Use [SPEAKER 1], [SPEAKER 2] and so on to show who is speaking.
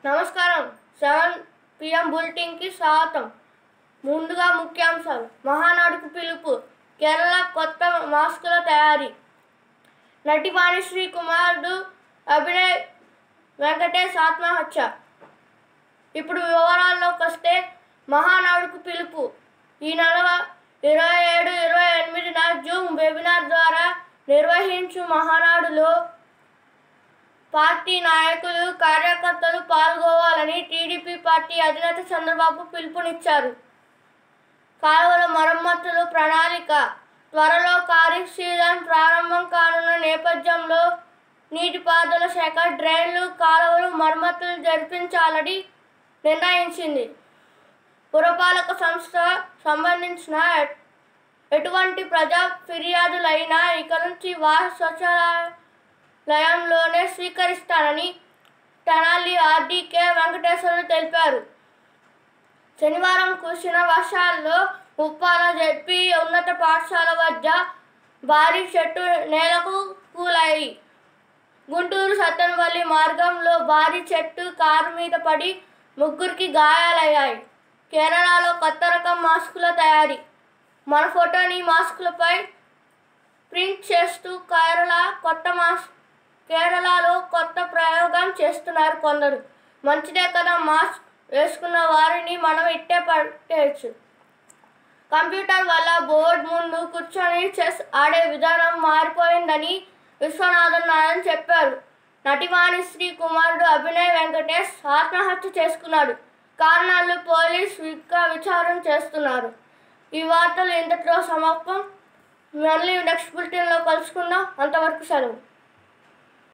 [SPEAKER 1] నమస్కారం seven PM బులెటిన్కి స్వాగతం ముందుగా ముఖ్యాంశాలు మహానాడుకు పిలుపు కేరళ కొత్త మాస్కుల తయారీ నటి వాణిశ్రీ కుమారుడు అభినయ్ వెంకటేష్ ఆత్మహత్య ఇప్పుడు వివరాల్లోకి వస్తే మహానాడుకు పిలుపు ఈ నెల ఇరవై ఏడు ఇరవై ఎనిమిదిన జూమ్ వెబినార్ ద్వారా నిర్వహించు మహానాడులో పార్టీ నాయకులు కార్యకర్తలు పాల్గొవాలని టీడీపీ పార్టీ అధినేత చంద్రబాబు పిలుపునిచ్చారు కాలువల మరమ్మతులు ప్రణాళిక త్వరలో ఖరీఫ్ సీజన్ ప్రారంభం కానున్న నేపథ్యంలో నీటిపారుదల శాఖ డ్రైన్లు కాలువలు మరమ్మతులు జరిపించాలని నిర్ణయించింది పురపాలక సంస్థ సంబంధించిన ఎ- ఎటువంటి ప్రజా ఫిర్యాదులైనా ఇక నుంచి వార్డ్ స్వచ్ఛాలయంలోనే స్వీకరిస్తానని తెనాలి ఆర్డీకే వెంకటేశ్వరులు తెలిపారు శనివారం కురిసిన వర్షాల్లో ఉప్పాల జెడ్పీ ఉన్నత పాఠశాల వద్ద భారీ చెట్టు నేలకు కూలాయి గుంటూరు సత్తెనపల్లి మార్గంలో భారీ చెట్టు కారు మీద పడి ముగ్గురికి గాయాలయ్యాయి కేరళలో కొత్త రకం మాస్కుల తయారీ మన ఫోటోని మాస్కులపై ప్రింట్ చేస్తూ కేరళ కొత్త మాస్క్ కేరళలో కొత్త ప్రయోగం చేస్తున్నారు కొందరు మంచిదే కదా మాస్క్ వేసుకున్న వారిని మనం ఇట్టే పట్టేయచ్చు కంప్యూటర్ వల్ల బోర్డు ముందు కూర్చొని చెస్ ఆడే విధానం మారిపోయిందని విశ్వనాథన్ నారాయణ చెప్పారు నటివాణిశ్రీ కుమారుడు అభినయ్ వెంకటేష్ ఆత్మహత్య చేసుకున్నాడు కారణాలు పోలీస్ ఇంకా విచారణ చేస్తున్నారు ఈ వార్తలు ఇంతటితో సమాప్తం మళ్ళీ నెక్స్ట్ బులెటిన్లో కలుసుకుందాం అంతవరకు సెలవు